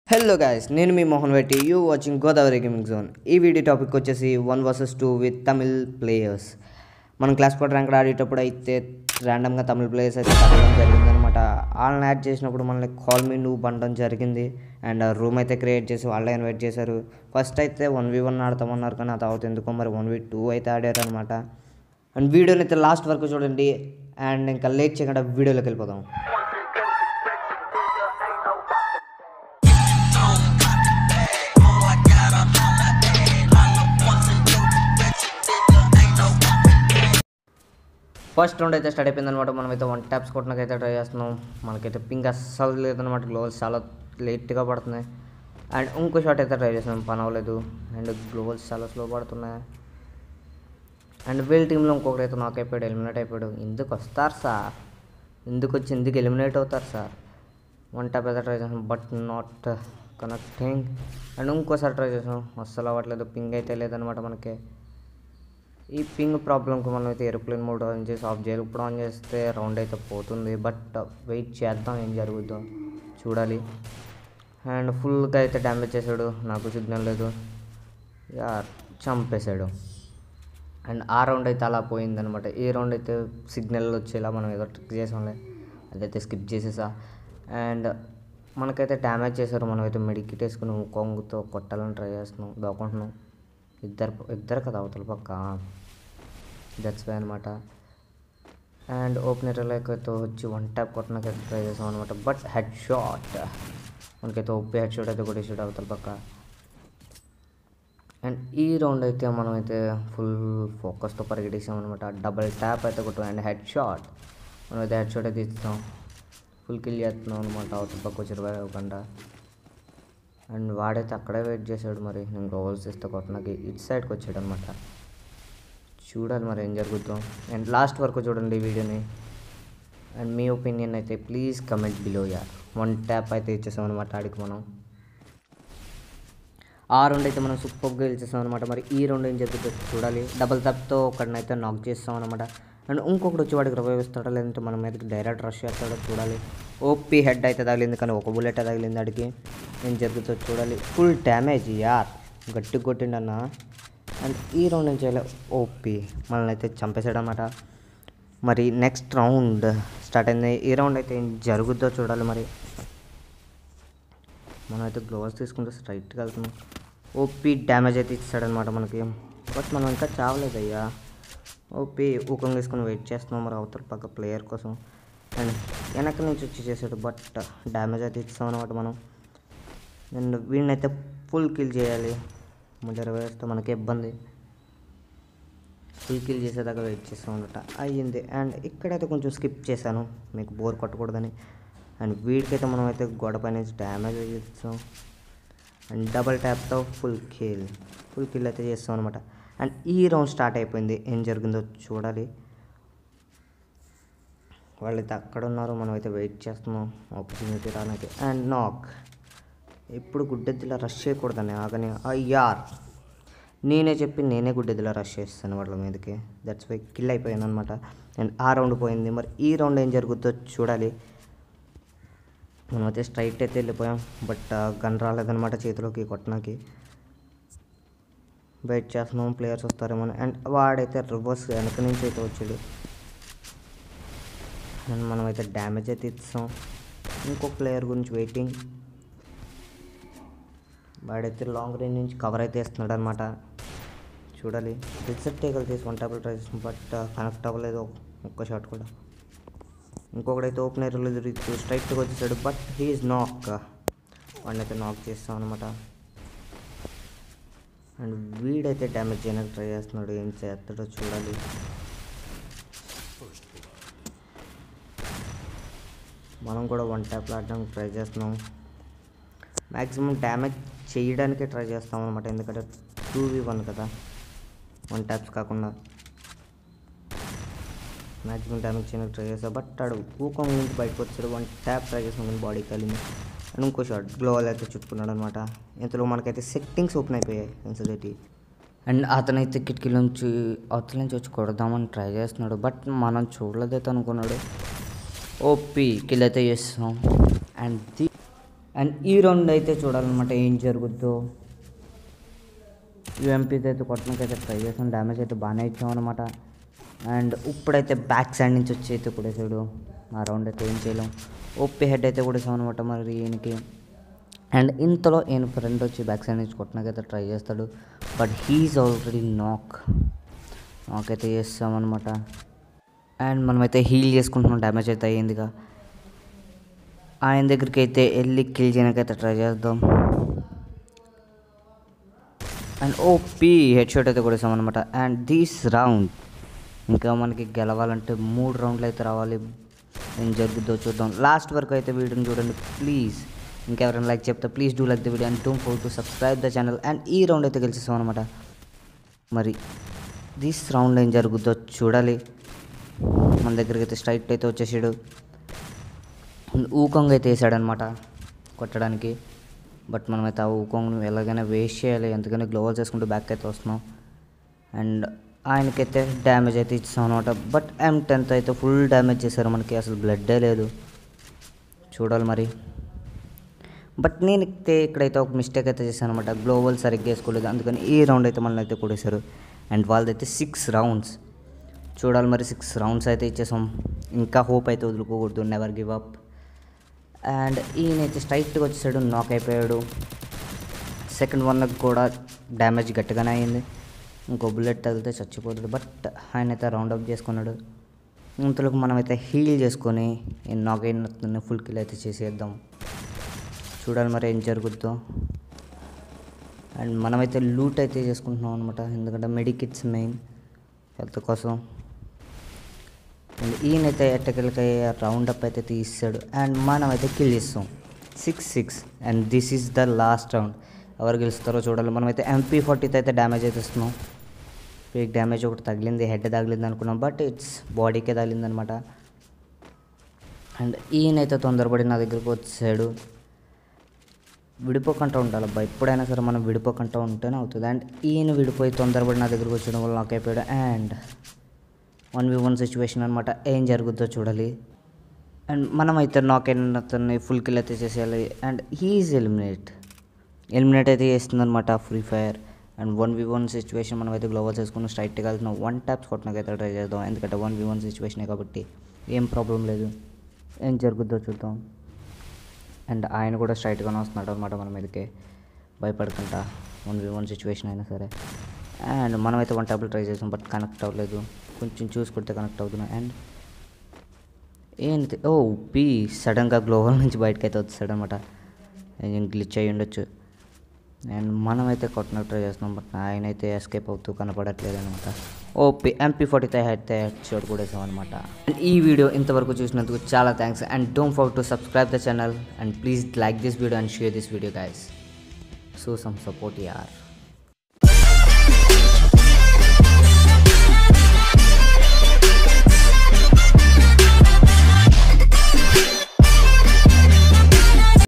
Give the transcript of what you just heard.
Hello guys నేను మీ Mohan Reddy you watching Godavari gaming zone ఈ వీడియో టాపిక్ వచ్చేసి one versus two with Tamil players మనం క్లాస్ పర్ ర్యాంక్ ఆడేటప్పుడు అయితే ర్యాండమ్గా తమిళ ప్లేయర్స్ అయితే తగ్గడం జరిగింది అనమాట వాళ్ళని యాడ్ చేసినప్పుడు మనల్ని కాల్ మీ నువ్వు బండడం జరిగింది అండ్ రూమ్ అయితే క్రియేట్ చేసి వాళ్ళే ఇన్వైట్ చేశారు ఫస్ట్ అయితే వన్ వీ వన్ ఆడతామన్నారు కానీ ఆ తర్వాత ఎందుకో మరి వన్ వీ టూ అయితే ఆడారు అనమాట అండ్ వీడియోని అయితే లాస్ట్ వరకు చూడండి అండ్ ఇంకా లేట్ చేయకుండా వీడియోలోకి వెళ్ళిపోదాం ఫస్ట్ రౌండ్ అయితే స్టార్ట్ అయిపోయింది అనమాట మనమైతే వన్ ట్యాప్స్ కొట్టడానికి ట్రై చేస్తున్నాం మనకైతే పింక్ అస్సలు లేదనమాట గ్లోవల్స్ చాలా లేట్గా పడుతున్నాయి అండ్ ఇంకో షాట్ అయితే ట్రై చేస్తున్నాం పని అవ్వలేదు అండ్ గ్లోవల్స్ చాలా స్లో పడుతున్నాయి అండ్ వీళ్ళ టీంలో ఇంకొకరు అయితే నాకు అయిపోయాడు ఎలిమినేట్ అయిపోయాడు ఎందుకు వస్తారు సార్ ఎందుకు వచ్చి ఎందుకు ఎలిమినేట్ అవుతారు సార్ వన్ ట్యాప్ అయితే ట్రై చేసాం బట్ నాట్ కనెక్టింగ్ అండ్ ఇంకోసారి ట్రై చేసాం అస్సలు అవ్వట్లేదు పింగ్ అయితే లేదనమాట మనకి ఈ పింగ్ ప్రాబ్లంకి మనం అయితే ఏరోప్లేన్ మోడ్ ఆన్ చేసి ఆఫ్ చేయాలి ఇప్పుడు ఆన్ చేస్తే రౌండ్ అయితే పోతుంది బట్ వెయిట్ చేద్దాం ఏం జరుగుద్దో చూడాలి అండ్ ఫుల్గా అయితే డ్యామేజ్ చేశాడు నాకు సిగ్నల్ లేదు యా చంపేశాడు అండ్ ఆ రౌండ్ అయితే అలా పోయిందనమాట ఈ రౌండ్ అయితే సిగ్నల్ వచ్చేలా మనం ఏదో ట్రిక్ చేసాంలే అదైతే స్కిప్ చేసేసా అండ్ మనకైతే డ్యామేజ్ చేశారు మనం అయితే మెడికిట్ వేసుకుని కొంగుతో కొట్టాలని ట్రై చేస్తున్నాం దాక్కుంటున్నాం ఇద్దరు ఇద్దరు కదా అవతల పక్క దట్స్ వే అనమాట అండ్ ఓపెనర్ అయితే వచ్చి వన్ ట్యాప్ కొట్టడానికి ట్రై చేసాం అనమాట బట్ హెడ్ షాట్ మనకైతే ఓపీ హెడ్ షాట్ అయితే కొట్టేసాడు అవతల పక్క అండ్ ఈ రౌండ్ అయితే మనం అయితే ఫుల్ ఫోకస్తో పరిగెట్టేసాం అనమాట డబల్ ట్యాప్ అయితే కొట్టాం అండ్ హెడ్ షాట్ మనం అయితే హెడ్ షాట్ అయితే ఇస్తాం ఫుల్ కిల్ చేస్తున్నాం అనమాట అవతల పక్క వచ్చి ఇరవై గంట అండ్ వాడైతే అక్కడే వెయిట్ చేశాడు మరి నేను గోల్స్ ఇస్తే కొట్టడానికి ఇటు సైడ్కి వచ్చాడు అనమాట చూడాలి మరి ఏం జరుగుతుందో అండ్ లాస్ట్ వరకు చూడండి ఈ వీడియోని అండ్ మీ ఒపీనియన్ అయితే ప్లీజ్ కమెంట్ బిలో యా వన్ ట్యాప్ అయితే ఇచ్చేసాం అనమాట ఆడికి మనం ఆ రౌండ్ అయితే మనం సూపర్గా గెలిచేసాం అనమాట మరి ఈ రౌండ్ ఏం జరుగుతుందో చూడాలి డబల్ ట్యాప్తో ఒకడినైతే నాక్ చేస్తాం అనమాట అండ్ ఇంకొకటి వచ్చి వాడికి రివైవ్ ఇస్తాడో లేదంటే మన మీదకి డైరెక్ట్ రష్ చేస్తాడో చూడాలి ఓపీ హెడ్ అయితే తగిలింది కానీ ఒక బుల్లెట్ తగిలింది అడిగి ఏం జరుగుతుందో చూడాలి ఫుల్ డ్యామేజ్ యార్ గట్టి కొట్టిండన్న అండ్ ఈ రౌండ్ ఏం చేయాలి ఓపీ మనల్ని అయితే చంపేశాడు అనమాట మరి నెక్స్ట్ రౌండ్ స్టార్ట్ అయింది ఈ రౌండ్ అయితే ఏం జరుగుద్దో చూడాలి మరి మనం అయితే గ్లోవ్స్ తీసుకుంటే స్ట్రైట్గా వెళ్తున్నాం ఓపీ డ్యామేజ్ అయితే ఇచ్చాడనమాట మనకి బట్ మనం ఇంకా చావలేదు అయ్యా ఓపీ ఊకం తీసుకొని వెయిట్ చేస్తున్నాం మరి అవతల పక్క ప్లేయర్ కోసం అండ్ వెనక నుంచి వచ్చి చేసాడు బట్ డ్యామేజ్ అయితే ఇస్తాం అనమాట మనం అండ్ వీడినైతే ఫుల్ కిల్ చేయాలి మళ్ళీ ఇరవై వేస్తే మనకి ఇబ్బంది ఫుల్ కిల్ చేసేదాకా వెయిట్ చేస్తాం అనమాట అయ్యింది అండ్ ఇక్కడైతే కొంచెం స్కిప్ చేశాను మీకు బోర్ కొట్టకూడదని అండ్ వీడికైతే మనం అయితే గోడ పైన డ్యామేజ్ చేస్తాం అండ్ డబల్ ట్యాప్తో ఫుల్ కిల్ ఫుల్ కిల్ అయితే చేస్తాం అనమాట అండ్ ఈ రౌండ్ స్టార్ట్ అయిపోయింది ఏం జరిగిందో చూడాలి వాళ్ళైతే అక్కడ ఉన్నారు మనం అయితే వెయిట్ చేస్తున్నాం ఆపర్చునిటీ రానికి అండ్ నాక్ ఎప్పుడు గుడ్డెద్దులా రష్ చేయకూడదని ఆగని అయ్యార్ నేనే చెప్పి నేనే గుడ్డెద్దులా రష్ చేస్తాను వాళ్ళ మీదకి దట్స్ వై కిల్ అయిపోయాను అనమాట అండ్ ఆ రౌండ్ పోయింది మరి ఈ రౌండ్ ఏం జరుగుతుందో చూడాలి మనమైతే స్ట్రైట్ అయితే వెళ్ళిపోయాం బట్ గన్ రాలేదనమాట చేతిలోకి కొట్టడానికి వెయిట్ చేస్తున్నాం ప్లేయర్స్ వస్తారేమో అని. అండ్ వాడైతే రివర్స్ వెనక నుంచి అయితే వచ్చాడు అండ్ మనమైతే డ్యామేజ్ అయితే ఇస్తాం ఇంకో ప్లేయర్ గురించి వెయిటింగ్ వాడైతే లాంగ్ రేంజ్ నుంచి కవర్ అయితే ఇస్తున్నాడు అనమాట చూడాలి రిసెప్ట్ టేకల్ తీసి వన్ టేబుల్ ట్రై చేస్తాం బట్ కనెక్ట్ అవ్వలేదు ఒక్క షాట్ కూడా ఇంకొకడైతే ఓపెనర్ తిరుగుతూ స్ట్రైట్గా వచ్చేసాడు బట్ హీఈస్ నాక్ వాడినైతే నాక్ చేస్తాం అనమాట అండ్ వీడైతే డ్యామేజ్ చేయడానికి ట్రై చేస్తున్నాడు ఏం చేస్తాడో చూడాలి మనం కూడా వన్ ట్యాప్ ఆడడానికి ట్రై చేస్తున్నాం మ్యాక్సిమం డ్యామేజ్ చేయడానికే ట్రై చేస్తాం అనమాట ఎందుకంటే టూ వి వన్ కదా వన్ ట్యాప్స్ కాకుండా మ్యాక్సిమం డ్యామేజ్ చేయడానికి ట్రై చేస్తా బట్ ఆడు ఊకం నుంచి బయటకు వచ్చాడు వన్ ట్యాప్ ట్రై చేసిన కానీ బాడీ కలిగింది అండ్ ఇంకో షాట్ గ్లోవల్ అయితే చుట్టుకున్నాడు అనమాట ఇంతలో మనకైతే సెట్టింగ్స్ ఓపెన్ అయిపోయాయి సెన్సిటివిటీ అండ్ అతనైతే కిటికీ నుంచి అవతల నుంచి వచ్చి కొడదామని ట్రై చేస్తున్నాడు బట్ మనం చూడలేదైతే అనుకున్నాడు ఓపీ కిల్ అయితే చేస్తాం అండ్ ది అండ్ ఈ రౌండ్ అయితే చూడాలన్నమాట ఏం జరుగుద్దో యూఎంపీతో అయితే కొట్టడానికి అయితే ట్రై చేసాం డ్యామేజ్ అయితే బాగానే ఇచ్చామన్నమాట అండ్ ఇప్పుడైతే బ్యాక్ సైడ్ నుంచి వచ్చి అయితే కొడేసాడు ఆ రౌండ్ అయితే ఏం చేయలేం ఓపీ హెడ్ అయితే కొడేసాం అనమాట మరి ఈయనకి అండ్ ఇంతలో ఈయన ఫ్రెండ్ వచ్చి బ్యాక్ సైడ్ నుంచి కొట్టడానికి అయితే ట్రై చేస్తాడు బట్ హీఈస్ ఆల్రెడీ నాక్ నాక్ అయితే చేస్తామన్నమాట అండ్ మనమైతే హీల్ చేసుకుంటున్నాం డ్యామేజ్ అయితే అయ్యిందిగా ఆయన దగ్గరికి అయితే వెళ్ళి కిల్ చేయడానికి అయితే ట్రై చేద్దాం అండ్ ఓపీ హెడ్ షాట్ అయితే కొడేసామన్నమాట అండ్ దిస్ రౌండ్ ఇంకా మనకి గెలవాలంటే మూడు రౌండ్లు అయితే రావాలి ఏం జరుగుద్దో చూద్దాం లాస్ట్ వరకు అయితే వీడియోని చూడండి ప్లీజ్ ఇంకెవరైనా లైక్ చెప్తే please do like the video and don't for to subscribe the channel and ఈ రౌండ్ అయితే గెలిచేసాం అనమాట మరి దిస్ రౌండ్లో ఏం జరుగుద్దో చూడాలి మన దగ్గరికి అయితే స్ట్రైట్ అయితే వచ్చేసాడు ఊకంగా అయితే వేసాడనమాట కొట్టడానికి బట్ మనమైతే ఆ ఊకంగ్ ఎలాగైనా వేస్ట్ చేయాలి ఎందుకని గ్లోవల్స్ వేసుకుంటూ బ్యాక్ అయితే వస్తున్నాం అండ్ ఆయనకైతే డ్యామేజ్ అయితే ఇచ్చాం అనమాట బట్ ఎం టెన్త్ అయితే ఫుల్ డ్యామేజ్ చేశారు మనకి అసలు బ్లడ్డే లేదు చూడాలి మరి బట్ నేను అయితే ఇక్కడైతే ఒక మిస్టేక్ అయితే చేశాను అనమాట గ్లోబల్ సరిగ్గా వేసుకోలేదు అందుకని ఈ రౌండ్ అయితే మనల్ని అయితే కొడేశారు అండ్ వాళ్ళదైతే సిక్స్ రౌండ్స్ చూడాలి మరి సిక్స్ రౌండ్స్ అయితే ఇచ్చేసాం ఇంకా హోప్ అయితే వదులుకోకూడదు నెవర్ గివ్ అప్ అండ్ ఈయనైతే స్ట్రైట్గా వచ్చేసాడు నాక్ అయిపోయాడు సెకండ్ వన్కి కూడా డ్యామేజ్ గట్టిగానే అయింది ఇంకో బుల్లెట్ తగిలితే చచ్చిపోతాడు బట్ ఆయన అయితే రౌండ్ అప్ చేసుకున్నాడు ఇంతలోకి మనమైతే హీల్ చేసుకొని నాక్ అయిన ఫుల్ కిల్ అయితే చేసేద్దాం చూడాలి మరి ఏం జరుగుద్దో అండ్ మనమైతే లూట్ అయితే చేసుకుంటున్నాం అనమాట ఎందుకంటే మెడికిట్స్ మెయిన్ హెల్త్ కోసం అండ్ ఈయనైతే ఎట్టకెళ్ళకి రౌండ్ అప్ అయితే తీస్తాడు అండ్ మనం అయితే కిల్ చేస్తాం six six and this is the last round ఎవరు గెలుస్తారో చూడాలి మనమైతే ఎంపీ ఫార్టీతో అయితే డ్యామేజ్ అయితే ఇస్తున్నాం పీక్ డ్యామేజ్ ఒకటి తగిలింది హెడ్ తగిలింది అనుకున్నాం బట్ ఇట్స్ బాడీకే తగిలింది అనమాట అండ్ ఈయనైతే తొందరపడి నా దగ్గరకు వచ్చాడు విడిపోకుండా ఉండాలి అబ్బా ఎప్పుడైనా సరే మనం విడిపోకుండా ఉంటేనే అవుతుంది అండ్ ఈయన విడిపోయి తొందరపడి నా దగ్గరకు వచ్చడం వల్ల నాకు అయిపోయాడు and one V one situation అనమాట ఏం జరుగుద్దో చూడాలి అండ్ మనమైతే నాక్ అయిన అతన్ని ఫుల్ కిల్ అయితే చేసేయాలి అండ్ హీఈస్ ఎలిమినేట్ ఎలిమినేట్ అయితే చేస్తుందన్నమాట free fire and one V one situation మనం అయితే గ్లోవల్స్ వేసుకుని స్ట్రైట్గా వెళ్తున్నాం వన్ ట్యాప్స్ కొట్టడానికి అయితే ట్రై చేద్దాం ఎందుకంటే వన్ వి వన్ సిచ్యువేషనే కాబట్టి ఏం ప్రాబ్లం లేదు ఏం జరుగుద్దో చూద్దాం అండ్ ఆయన కూడా స్ట్రైట్గానే వస్తున్నాడు అనమాట మన మీదకి భయపడకుండా వన్ వి వన్ సిచ్యువేషన్ అయినా సరే అండ్ మనమైతే వన్ ట్యాబ్లు ట్రై చేసాం బట్ కనెక్ట్ అవ్వలేదు కొంచెం చూసుకుంటే కనెక్ట్ అవుతున్నాం అండ్ ఏంటి ఓ పీ సడన్గా గ్లోవల్ నుంచి బయటకు అయితే వచ్చాడు అనమాట గ్లిచ్ అయ్యి ఉండొచ్చు అండ్ మనమైతే కొట్టడానికి ట్రై చేస్తున్నాం బట్ ఆయన అయితే ఎస్కేప్ అవుతూ కనపడట్లేదు అనమాట OP MP forty the head the headshot కూడా వేసాం అనమాట అండ్ ఈ వీడియో ఇంతవరకు చూసినందుకు చాలా thanks and don't for to subscribe the channel and please like this video and share this video guys so some support యార్